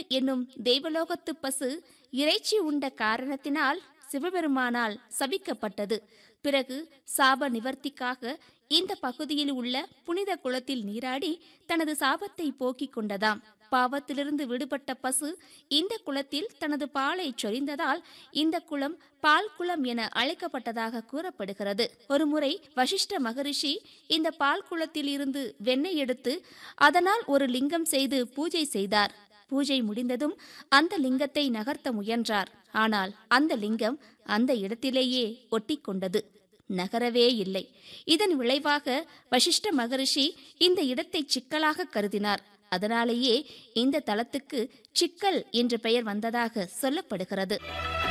என்னும் தெய்வலோகத்து பசு இறைச்சி உண்ட காரணத்தினால் சிவபெருமானால் சபிக்கப்பட்டது பிறகு சாப நிவர்த்திக்காக இந்த பகுதியில் உள்ள புனித குளத்தில் நீராடி தனது சாபத்தை போக்கிக் கொண்டதாம் பாவத்திலிருந்து விடுபட்ட பசு இந்த குளத்தில் தனது பாலை சொரிந்ததால் இந்த குளம் பால் குளம் என அழைக்கப்பட்டதாக கூறப்படுகிறது ஒருமுறை வசிஷ்ட மகரிஷி இந்த பால் குளத்தில் இருந்து வெண்ணெய் எடுத்து அதனால் ஒரு லிங்கம் செய்து பூஜை செய்தார் பூஜை முடிந்ததும் அந்த லிங்கத்தை நகர்த்த முயன்றார் ஆனால் அந்த லிங்கம் அந்த இடத்திலேயே ஒட்டிக்கொண்டது நகரவே இல்லை இதன் விளைவாக வசிஷ்ட மகரிஷி இந்த இடத்தை சிக்கலாக கருதினார் அதனாலேயே இந்த தலத்துக்கு சிக்கல் என்ற பெயர் வந்ததாக சொல்லப்படுகிறது